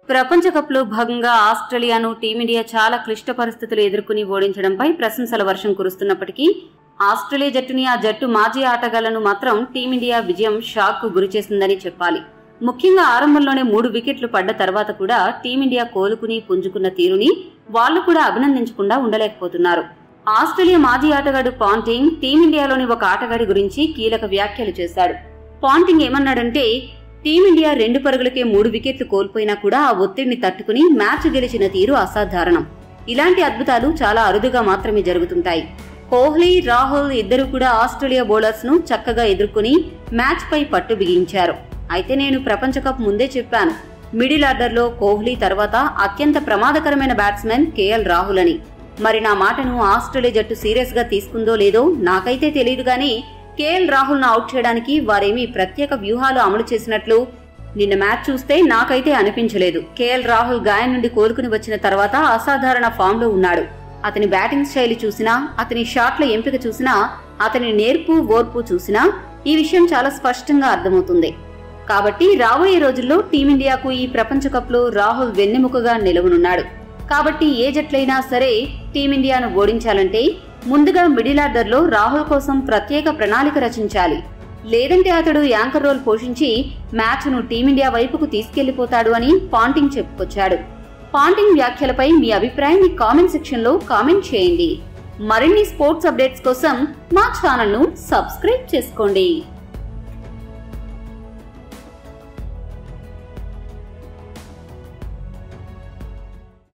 ప్రపంచ కప్లో భాగంగా ఆస్ట్రేలియాను టీమిండియా చాలా క్లిష్ట పరిస్థితులు ఎదుర్కొని ఓడించడంపై ప్రశంసల వర్షం కురుస్తున్నప్పటికీ ఆస్ట్రేలియా జట్టుని ఆ జట్టు మాజీ ఆటగాళ్లను మాత్రం టీమిండియా విజయం షాక్ కు గురిచేసిందని చెప్పాలి ముఖ్యంగా ఆరంభంలోనే మూడు వికెట్లు పడ్డ తర్వాత కూడా టీమిండియా కోలుకుని పుంజుకున్న తీరుని వాళ్లు కూడా అభినందించకుండా ఉండలేకపోతున్నారు ఆస్ట్రేలియా మాజీ ఆటగాడు పాంటింగ్ టీమిండియాలోని ఒక ఆటగాడి గురించి కీలక వ్యాఖ్యలు చేశాడు పాంటింగ్ ఏమన్నాడంటే టీమిండియా రెండు పరుగులకే మూడు వికెట్లు కోల్పోయినా కూడా ఆ ఒత్తిడిని తట్టుకుని మ్యాచ్ గెలిచిన తీరు అసాధారణం ఇలాంటి అద్భుతాలు చాలా అరుదుగా మాత్రమే జరుగుతుంటాయి కోహ్లీ రాహుల్ ఇద్దరు కూడా ఆస్ట్రేలియా బౌలర్స్ ను చక్కగా ఎదుర్కొని మ్యాచ్ పై పట్టు బిగించారు అయితే నేను ప్రపంచ కప్ ముందే చెప్పాను మిడిల్ ఆర్డర్లో కోహ్లీ తర్వాత అత్యంత ప్రమాదకరమైన బ్యాట్స్మెన్ కేఎల్ రాహుల్ అని మరి నా మాటను ఆస్ట్రేలియా జట్టు సీరియస్ గా తీసుకుందో లేదో నాకైతే తెలియదు గానీ కేఎల్ రాహుల్ ను అవుట్ చేయడానికి వారేమీ ప్రత్యేక వ్యూహాలు అమలు చేసినట్లు నిన్న మ్యాచ్ చూస్తే నాకైతే అనిపించలేదు కేఎల్ రాహుల్ గాయం నుండి కోలుకుని వచ్చిన తర్వాత అసాధారణ ఫామ్ లో ఉన్నాడు అతని బ్యాటింగ్ శైలి చూసినా అతని షాట్ల ఎంపిక చూసినా అతని నేర్పు ఓర్పు చూసినా ఈ విషయం చాలా స్పష్టంగా అర్థమవుతుంది కాబట్టి రాబోయే రోజుల్లో టీమిండియాకు ఈ ప్రపంచ కప్లో రాహుల్ వెన్నెముకగా నిలవనున్నాడు కాబట్టి ఏ జట్లైనా సరే టీమిండియాను ఓడించాలంటే ముందుగా మిడిల్ ఆర్డర్లో రాహుల్ కోసం ప్రత్యేక ప్రణాళిక రచించాలి లేదంటే అతడు యాంకర్ రోల్ పోషించి మ్యాచ్ను టీమిండియా వైపుకు తీసుకెళ్లిపోతాడు అని పాంటింగ్ చెప్పుకొచ్చాడు పాంటింగ్ వ్యాఖ్యలపై మీ అభిప్రాయాన్ని కామెంట్ సెక్షన్లో కామెంట్ చేయండి మరిన్ని స్పోర్ట్స్ అప్డేట్స్ కోసం మా ఛానల్ను సబ్స్క్రైబ్ చేసుకోండి